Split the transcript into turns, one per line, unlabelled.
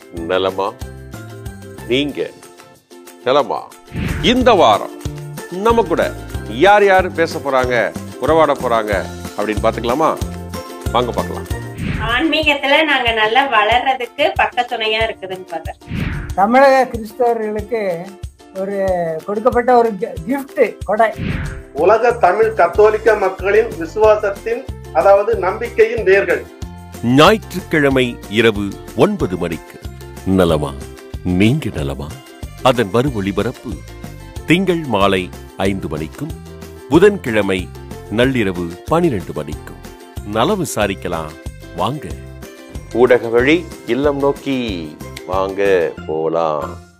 நலமா நீங்க நலமா இந்த வாரம் நம்ம கூட யார் யார் பேச போறாங்க உறவாட போறாங்க அப்படின்னு பார்த்துக்கலாமா வாங்க பார்க்கலாம்
ஆன்மீகத்துல நாங்க நல்லா வளர்றதுக்கு பக்க துணையா இருக்குதுங்க ஃபாதர்
தமிழக கிறிஸ்தவர்களுக்கு ஒரு கொடுக்கப்பட்ட ஒரு gift கொடை
உலக தமிழ் கத்தோலிக்க மக்களின் விசுவாசத்தின் அதாவது நம்பிக்கையின் வேர்கள்
ஞாயிற்றுக்கிழமை இரவு ஒன்பது மணிக்கு நலமா நீங்க நலமா அதன் மறு ஒளிபரப்பு திங்கள் மாலை ஐந்து மணிக்கும் புதன்கிழமை நள்ளிரவு பனிரெண்டு மணிக்கும் நலம் விசாரிக்கலாம் வாங்க ஊடக வழி இல்லம் நோக்கி வாங்க போலாம்